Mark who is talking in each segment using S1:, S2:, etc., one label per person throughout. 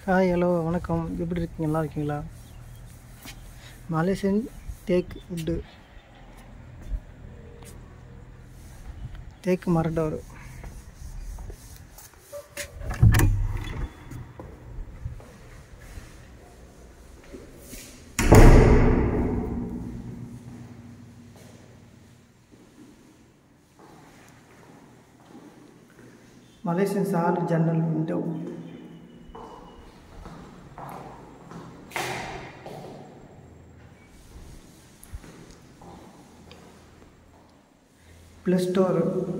S1: hi hello வணக்கம் எப்படி இருக்கீங்க நல்லா இருக்கீங்களா மலேசியன் தேக் உட்டு தேக்கு மரடோர் மலேசியன் சார் ஜன்னல் விண்டோ ப்ளஸ் ஸ்டோர்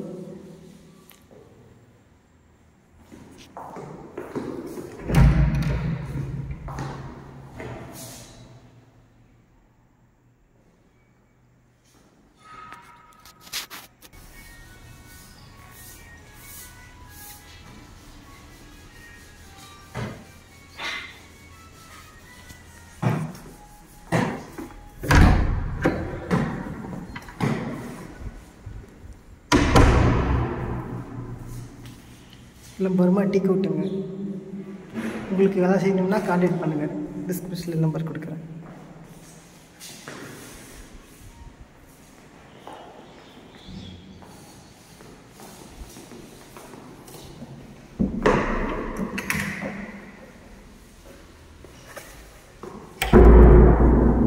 S1: இல்லை பர்மா டீ கவுட்டுங்க உங்களுக்கு எதாவது செய்யணும்னா கான்டாக்ட் பண்ணுங்கள் டிஸ்கிரிப்ஷனில் நம்பர் கொடுக்குறேன்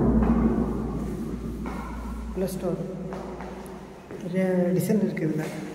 S1: ப்ளஸ் ஸ்டோர் நிறைய டிசைன் இருக்குது இதில்